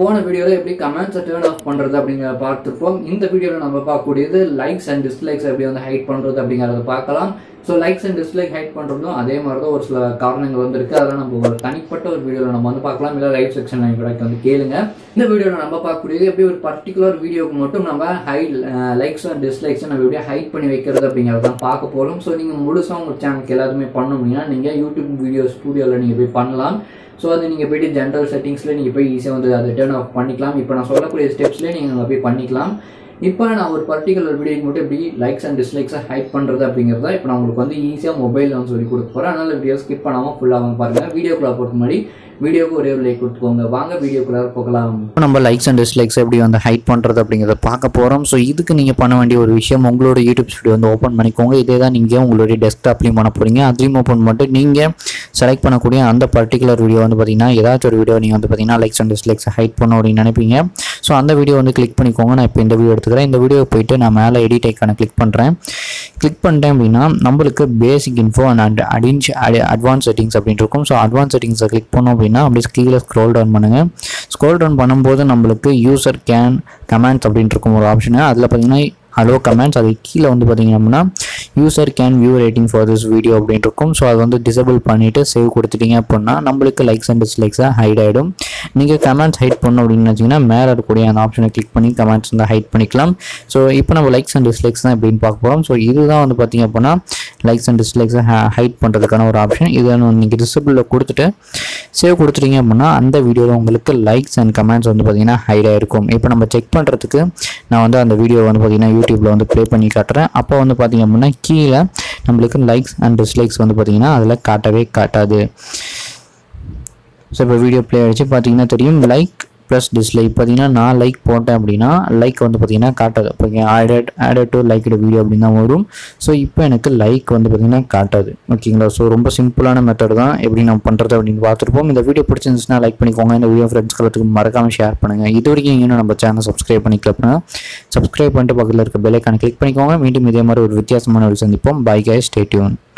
போன வீடியோவில் எப்படி கமெண்ட்ஸை டேர்ன் ஆஃப் பண்ணுறது அப்படிங்கிறத பார்த்துருப்போம் இந்த வீடியோவில் நம்ம பார்க்கக்கூடியது லைக்ஸ் அண்ட் டிஸ்லைக்ஸ் எப்படி வந்து ஹைட் பண்ணுறது அப்படிங்கிறத பார்க்கலாம் so likes and dislike hide பண்ணுறதும் அதே மாதிரி தான் ஒரு சில காரணங்கள் வந்து இருக்குது அதெல்லாம் நம்ம ஒரு தனிப்பட்ட ஒரு வீடியோவில் நம்ம வந்து பார்க்கலாம் இல்லை லைவ் செக்ஷனில் கூட வந்து கேளுங்க இந்த வீடியோவில் நம்ம பார்க்கக்கூடியது எப்படி ஒரு பர்டிகுலர் வீடியோக்கு மட்டும் நம்ம ஹைட் லைக்ஸ் அண்ட் டிஸ்லைக்ஸ் நம்ம எப்படி ஹைட் பண்ணி வைக்கிறது அப்படிங்கிறத தான் பார்க்க போகிறோம் ஸோ நீங்கள் முழுசாக உங்கள் சேனலுக்கு எல்லாருமே பண்ணணும்னா நீங்கள் யூடியூப் வீடியோ ஸ்டூடியோவில் நீங்கள் போய் பண்ணலாம் ஸோ அது நீங்கள் போயிட்டு ஜென்ரல் செட்டிங்ஸில் நீங்கள் போய் ஈஸியாக வந்து அதை டேர்ன் ஆஃப் பண்ணிக்கலாம் இப்போ நான் சொல்லக்கூடிய ஸ்டெப்ஸ்லேயே நீங்கள் அங்கே போய் பண்ணிக்கலாம் இப்போ நான் ஒரு பர்டிகுலர் வீடியோக்கு மட்டும் எப்படி லைக்ஸ் அண்ட் டிஸ்லைக்ஸை ஹைட் பண்ணுறது அப்படிங்கிறத இப்போ நான் உங்களுக்கு வந்து ஈஸியாக மொபைலில் வந்து சொல்லி கொடுக்க போகிறேன் அதனால் வீடியோ ஸ்கிப் பண்ணாமல் ஃபுல்லாக வந்து பாருங்கள் வீடியோக்குள்ளே பொறுத்த மாதிரி வீடியோக்கு ஒரே ஒரு லைக் கொடுத்துக்கோங்க வாங்க வீடியோக்குள்ளே போகலாம் இப்போ நம்ம லைக்ஸ் அண்ட் டிஸ்லைக்ஸ் எப்படி வந்து ஹைட் பண்ணுறது அப்படிங்கிறத பார்க்க போகிறோம் ஸோ இதுக்கு நீங்கள் பண்ண வேண்டிய ஒரு விஷயம் உங்களோட யூடியூப் ஸ்டுடியோ வந்து ஓப்பன் பண்ணிக்கோங்க இதே தான் நீங்கள் உங்களுடைய டெஸ்க்டாப்லையும் பண்ண போகிறீங்க அதுலேயும் ஓப்பன் பண்ணிட்டு நீங்கள் செலக்ட் பண்ணக்கூடிய அந்த பர்டிகுலர் வீடியோ வந்து பார்த்தீங்கன்னா ஏதாச்சும் ஒரு வீடியோ நீங்கள் வந்து பார்த்தீங்கன்னா லைக்ஸ் அண்ட் டிஸ்லைக்ஸ் ஹைட் பண்ணணும் அப்படின்னு நினைப்பீங்க ஸோ அந்த வீடியோ வந்து கிளிக் பண்ணிக்கோங்க நான் இப்போ இந்த வீடியோ எடுத்துக்கிறேன் இந்த வீடியோ போயிட்டு நான் மேலே எடிட் ஐக்கான கிளிக் பண்ணுறேன் கிளிக் பண்ணிட்டேன் அப்படின்னா நம்மளுக்கு basic info and audience advance settings அப்படின்னு இருக்கும் ஸோ அட்வான்ஸ் செட்டிங்ஸை கிளிக் பண்ணோம் அப்படின்னா அப்படியே கீழே ஸ்க்ரோல் டவுன் பண்ணுங்கள் ஸ்க்ரோல் டவுன் பண்ணும்போது நம்மளுக்கு யூசர் கேன் கமெண்ட்ஸ் அப்படின்னு இருக்கும் ஒரு ஆப்ஷனு அதில் பார்த்தீங்கன்னா ஹலோ கமெண்ட்ஸ் அது கீழே வந்து பார்த்தீங்க அப்படின்னா user can view rating for this video அப்படின்னு இருக்கும் ஸோ அது வந்து டிசபிள் பண்ணிவிட்டு சேவ் கொடுத்துட்டீங்க அப்படின்னா நம்மளுக்கு லைக்ஸ் அண்ட் டிஸ்லைக்ஸாக ஹைட் ஆகிடும் நீங்கள் கமெண்ட்ஸ் ஹைட் பண்ணணும் அப்படின்னு நினச்சிங்கன்னா மேலே இருக்கக்கூடிய அந்த ஆப்ஷனை கிளிக் பண்ணி கமெண்ட்ஸ் வந்து ஹைட் பண்ணிக்கலாம் ஸோ இப்போ நம்ம லைக்ஸ் அண்ட் டிஸ்லைக்ஸ் தான் எப்படின்னு பார்க்க போகிறோம் ஸோ இதுதான் வந்து பார்த்தீங்க அப்படின்னா லைக்ஸ் அண்ட் டிஸ்லைக்ஸை ஹைட் பண்ணுறதுக்கான ஒரு ஆப்ஷன் இதை நீங்கள் டிசபிளில் கொடுத்துட்டு சேவ் கொடுத்துட்டீங்க அப்படின்னா அந்த வீடியோவில் உங்களுக்கு லைக்ஸ் அண்ட் கமெண்ட்ஸ் வந்து பார்த்தீங்கன்னா ஹைட் ஆகிருக்கும் இப்போ நம்ம செக் பண்ணுறதுக்கு நான் வந்து அந்த வீடியோ வந்து பார்த்தீங்கன்னா யூடியூப்பில் வந்து ப்ளே பண்ணி காட்டுறேன் அப்போ வந்து பார்த்தீங்க அப்படின்னா கீழே நம்மளுக்கு லைக்ஸ் அண்ட் டிஸ்லைக்ஸ் வந்து பார்த்தீங்கன்னா அதில் காட்டவே காட்டாது ஸோ இப்போ வீடியோ ப்ளே ஆகிடுச்சு பார்த்தீங்கன்னா தெரியும் லைக் ப்ளஸ் டிஸ்லைக் பார்த்தீங்கன்னா நான் லைக் போட்டேன் அப்படின்னா லைக் வந்து பார்த்தீங்கன்னா காட்டாது இப்போ added added to like video அப்படின்னு தான் வரும் ஸோ இப்போ எனக்கு லைக் வந்து பார்த்தீங்கன்னா காட்டாது ஓகேங்களா ஸோ ரொம்ப சிம்பிளான மெத்தட் தான் எப்படி நம்ம பண்ணுறது அப்படின்னு பார்த்துருப்போம் இந்த வீடியோ பிடிச்சிருந்துச்சுன்னா லைக் பண்ணிக்கோங்க இந்த வீடியோ ஃப்ரெண்ட்ஸ் கலத்துக்கு மறக்காமல் ஷேர் பண்ணுங்கள் இது வரைக்கும் இன்னும் நம்ம சேனல் சப்ஸ்கிரைப் பண்ணிக்கலப்பனா சப்ஸ்கிரைப் பண்ணிட்டு பக்கத்தில் இருக்க பெல்லைக்கான கிளிக் பண்ணிக்கோங்க மீண்டும் இதே மாதிரி ஒரு வித்தியாசமான ஒரு சந்திப்போம் பை கை ஸ்டே டியூன்